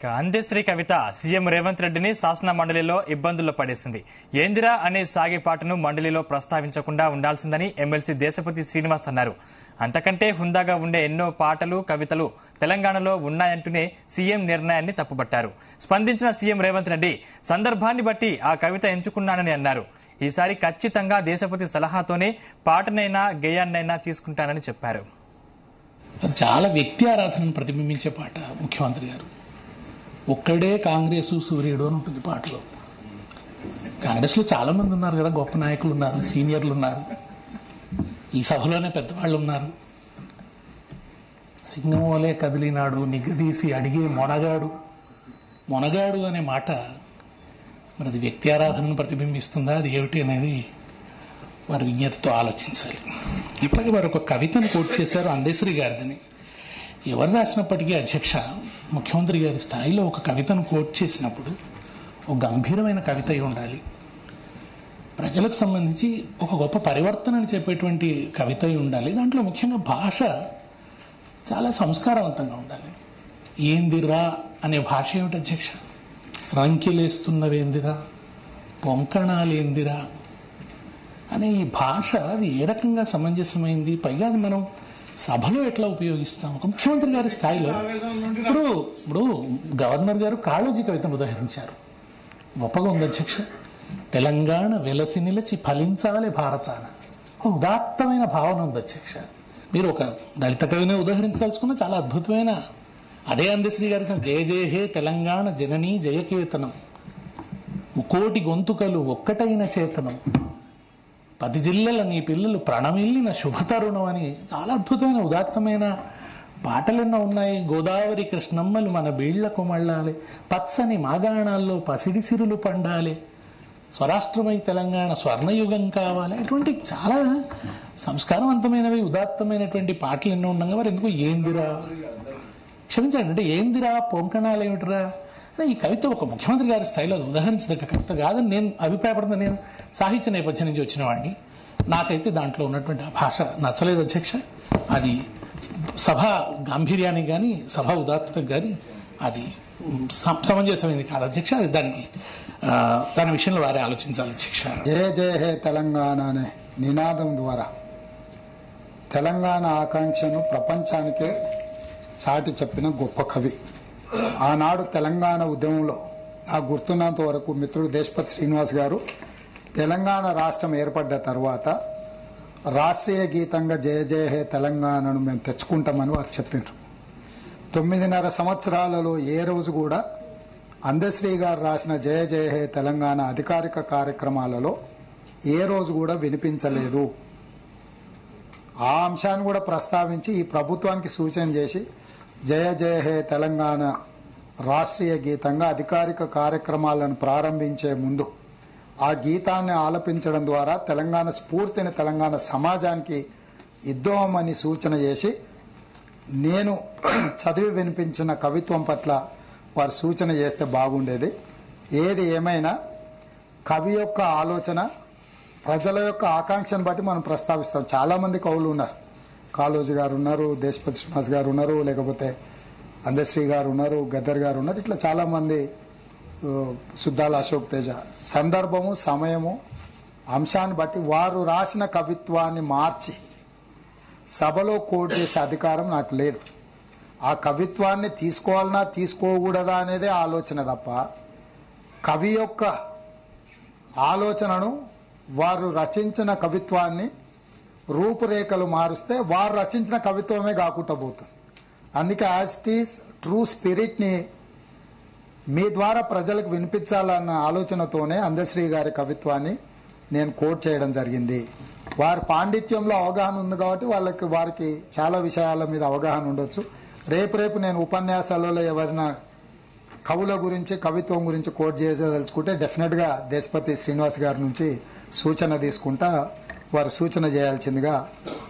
ఇక అందశ్రీ కవిత సీఎం రేవంత్ రెడ్డిని శాసన మండలిలో ఇబ్బందుల్లో పడేసింది ఏందిరా అనే సాగే పాటను మండలిలో ప్రస్తావించకుండా ఉండాల్సిందని ఎమ్మెల్సీ దేశపతి శ్రీనివాస్ అన్నారు అంతకంటే హుందాగా ఉండే ఎన్నో పాటలు కవితలు తెలంగాణలో ఉన్నాయంటూనే సీఎం నిర్ణయాన్ని తప్పుపట్టారు స్పందించిన సీఎం రేవంత్ రెడ్డి సందర్భాన్ని బట్టి ఆ కవిత ఎంచుకున్నానని అన్నారు ఈసారి ఖచ్చితంగా దేశపతి సలహాతోనే పాటనైనా గేయాన్నైనా తీసుకుంటానని చెప్పారు అది చాలా వ్యక్తి ఆరాధనను ప్రతిబింబించే పాట ముఖ్యమంత్రి గారు ఒక్కడే కాంగ్రెస్ సూర్యుడు అని ఉంటుంది పాటలో కాంగ్రెస్లో చాలా మంది ఉన్నారు కదా గొప్ప నాయకులు ఉన్నారు సీనియర్లు ఉన్నారు ఈ సభలోనే పెద్దవాళ్ళు ఉన్నారు సింగం వలే కదిలినాడు నిగ్గదీసి అడిగే మొనగాడు మొనగాడు అనే మాట మరి అది వ్యక్తి ఆరాధనను ప్రతిబింబిస్తుందా అది ఏమిటి అనేది వారి విజ్ఞతతో ఆలోచించాలి ఇప్పటికీ వారు ఒక కవితను కోట్ చేశారు అందేశ్వరి గారిదని ఎవరు రాసినప్పటికీ అధ్యక్ష ముఖ్యమంత్రి గారి స్థాయిలో ఒక కవితను కోట్ చేసినప్పుడు ఒక గంభీరమైన కవిత అయి ఉండాలి ప్రజలకు సంబంధించి ఒక గొప్ప పరివర్తనని చెప్పేటువంటి కవిత అయి ఉండాలి దాంట్లో ముఖ్యంగా భాష చాలా సంస్కారవంతంగా ఉండాలి ఏందిరా అనే భాష ఏమిటి అధ్యక్ష రంకిలేస్తున్నవేందిరా పొంకణాలేందిరా అనే ఈ భాష అది ఏ రకంగా సమంజసమైంది పైగా అది మనం సభలో ఎట్లా ఉపయోగిస్తాం ఒక ముఖ్యమంత్రి గారి స్థాయిలో ఇప్పుడు ఇప్పుడు గవర్నర్ గారు కాళోజీ కవితను ఉదాహరించారు గొప్పగా ఉంది అధ్యక్ష తెలంగాణ వెలసి నిలిచి ఫలించాలి భారతాన ఒక ఉదాత్తమైన భావన ఉంది అధ్యక్ష మీరు ఒక దళిత కవిని ఉదాహరించదలుచుకున్న చాలా అద్భుతమైన అదే అందశ్రీ గారి జయ జయ హే తెలంగాణ జననీ జయకేతనం ముకోటి గొంతుకలు ఒక్కటైన చేతనం పది జిల్లల నీ పిల్లలు ప్రణమిల్లిన శుభతరుణం అని చాలా అద్భుతమైన ఉదాత్తమైన పాటలెన్నో ఉన్నాయి గోదావరి కృష్ణమ్మలు మన బీళ్లకు మళ్ళాలి పచ్చని మాగాణాల్లో పసిడి సిరులు పండాలి స్వరాష్ట్రమై తెలంగాణ స్వర్ణయుగం కావాలి ఇటువంటి చాలా సంస్కారవంతమైనవి ఉదాత్తమైనటువంటి పాటలు ఎన్నో ఉండగా వారు ఎందుకు ఏందిరా క్షమించండి అంటే ఏందిరా పొంకణాలు ఏమిటిరా అని ఈ కవిత ఒక ముఖ్యమంత్రి గారి స్థాయిలో అది ఉదాహరించదగ్గ కవిత కాదని నేను అభిప్రాయపడుతున్నా నేను సాహిత్య నేపథ్యం నుంచి వచ్చిన వాడిని నాకైతే దాంట్లో ఉన్నటువంటి ఆ భాష నచ్చలేదు అధ్యక్ష అది సభ గాంభీర్యానికి కానీ సభ ఉదాత్తతకు కానీ అది సమ- సమంజసమైంది కాదు అధ్యక్ష అది దానికి ఆ, దాని విషయంలో వారే ఆలోచించాలి అధ్యక్ష జయ జయ హే తెలంగాణ అనే నినాదం ద్వారా తెలంగాణ ఆకాంక్షను ప్రపంచానికే చాటి చెప్పిన గొప్ప కవి ఆనాడు తెలంగాణ ఉద్యమంలో నాకు గుర్తున్నంత వరకు మిత్రుడు దేశపతి శ్రీనివాస్ గారు తెలంగాణ రాష్ట్రం ఏర్పడ్డ తర్వాత రాష్ట్రీయ గీతంగా జయ జయ హే తెలంగాణను మేము తెచ్చుకుంటామని వారు చెప్పారు తొమ్మిదిన్నర సంవత్సరాలలో ఏ రోజు కూడా అందశ్రీ గారు రాసిన జయ జయ హే తెలంగాణ అధికారిక కార్యక్రమాలలో ఏ రోజు కూడా వినిపించలేదు ఆ అంశాన్ని కూడా ప్రస్తావించి ఈ ప్రభుత్వానికి సూచన చేసి జయ జయ హే తెలంగాణ రాష్ట్రీయ గీతంగా అధికారిక కార్యక్రమాలను ప్రారంభించే ముందు ఆ గీతాన్ని ఆలపించడం ద్వారా తెలంగాణ స్ఫూర్తిని తెలంగాణ సమాజానికి ఇద్దామని సూచన చేసి నేను చదివి వినిపించిన కవిత్వం పట్ల వారు సూచన చేస్తే బాగుండేది ఏది ఏమైనా కవి యొక్క ఆలోచన ప్రజల యొక్క ఆకాంక్షను బట్టి మనం ప్రస్తావిస్తాం చాలామంది కవులు ఉన్నారు కాళోజీ గారు ఉన్నారు దేశపతి శ్రీనివాస్ గారు ఉన్నారు లేకపోతే అందశ్రీ గారు ఉన్నారు గద్దర్ గారు ఉన్నారు ఇట్లా చాలామంది ఆ, సుద్దాల అశోక్ తేజ సందర్భము సమయము అంశాన్ని బట్టి వారు రాసిన కవిత్వాన్ని మార్చి సభలో కోట్ చేసే అధికారం నాకు లేదు ఆ కవిత్వాన్ని తీసుకోవాలన్నా తీసుకోకూడదా అనేదే ఆలోచన తప్ప కవి యొక్క ఆలోచనను వారు రచించిన కవిత్వాన్ని రూపురేఖలు మారుస్తే వారు రచించిన కవిత్వమే కాకుండా పోతుంది అందుకే యాజ్ ఈస్ ట్రూ స్పిరిట్ని మీ ద్వారా ప్రజలకు వినిపించాలన్న ఆలోచనతోనే అందశ్రీ గారి కవిత్వాన్ని నేను కోట్ చేయడం జరిగింది వారి పాండిత్యంలో అవగాహన ఉంది కాబట్టి వాళ్ళకి వారికి చాలా విషయాల మీద అవగాహన ఉండొచ్చు రేపు రేపు నేను ఉపన్యాసాలలో ఎవరైనా కవుల గురించి కవిత్వం గురించి కోట్ చేసేదలుచుకుంటే డెఫినెట్గా దేశపతి శ్రీనివాస్ గారి నుంచి సూచన తీసుకుంటా వారు సూచన చేయాల్సిందిగా